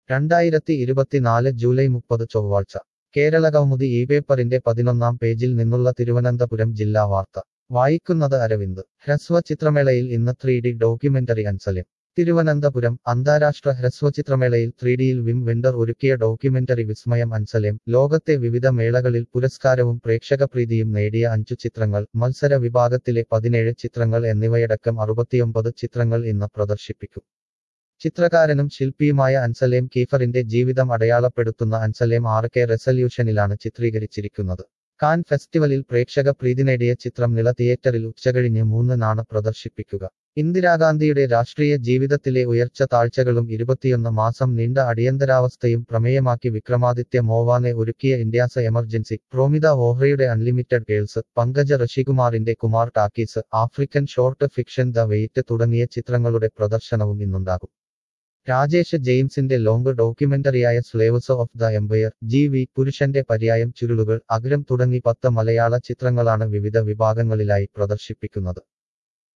രണ്ടായിരത്തി ഇരുപത്തിനാല് ജൂലൈ മുപ്പത് ചൊവ്വാഴ്ച കേരളകൗമുദി ഈ പേപ്പറിന്റെ പതിനൊന്നാം പേജിൽ നിന്നുള്ള തിരുവനന്തപുരം ജില്ലാ വാർത്ത വായിക്കുന്നത് അരവിന്ദ് ഹ്രസ്വ ചിത്രമേളയിൽ ഇന്ന് three D documentary Anselm Thiruvananthapuram അന്താരാഷ്ട്ര ഹ്രസ്വ ചിത്രമേളയിൽ ത്രീ ഡിയിൽ വിം വെണ്ടർ ഒരുക്കിയ ഡോക്യുമെന്ററി വിസ്മയം അൻസല്യം ലോകത്തെ വിവിധ മേളകളിൽ പുരസ്കാരവും പ്രേക്ഷകപ്രീതിയും നേടിയ അഞ്ചു ചിത്രങ്ങൾ മത്സര വിഭാഗത്തിലെ പതിനേഴ് ചിത്രങ്ങൾ എന്നിവയടക്കം അറുപത്തിയൊമ്പത് ചിത്രങ്ങൾ ഇന്ന് പ്രദർശിപ്പിക്കും ചിത്രകാരനും ശില്പിയുമായ അൻസലേം കീഫറിന്റെ ജീവിതം അടയാളപ്പെടുത്തുന്ന അൻസലേം ആറ് കെ റെസല്യൂഷനിലാണ് ചിത്രീകരിച്ചിരിക്കുന്നത് കാൻ ഫെസ്റ്റിവലിൽ പ്രേക്ഷക പ്രീതി നേടിയ ചിത്രം നിള തിയേറ്ററിൽ ഉച്ചകഴിഞ്ഞ് മൂന്നിനാണ് പ്രദർശിപ്പിക്കുക ഇന്ദിരാഗാന്ധിയുടെ രാഷ്ട്രീയ ജീവിതത്തിലെ ഉയർച്ച താഴ്ചകളും ഇരുപത്തിയൊന്ന് മാസം നീണ്ട അടിയന്തരാവസ്ഥയും പ്രമേയമാക്കി വിക്രമാദിത്യ മോവാനെ ഒരുക്കിയ ഇന്ത്യാസ് എമർജൻസി പ്രോമിത വോഹ്റയുടെ അൺലിമിറ്റഡ് ഗേൾസ് പങ്കജ ഋഷികുമാറിന്റെ Kumar talkies African short fiction the wait തുടങ്ങിയ ചിത്രങ്ങളുടെ പ്രദർശനവും ഇന്നുണ്ടാകും രാജേഷ് ജെയിംസിന്റെ ലോങ് ഡോക്യുമെന്ററിയായ slaves of the empire G V പുരുഷന്റെ പര്യായം ചുരുളുകൾ അഗ്രം തുടങ്ങി പത്ത് മലയാള ചിത്രങ്ങളാണ് വിവിധ വിഭാഗങ്ങളിലായി പ്രദർശിപ്പിക്കുന്നത്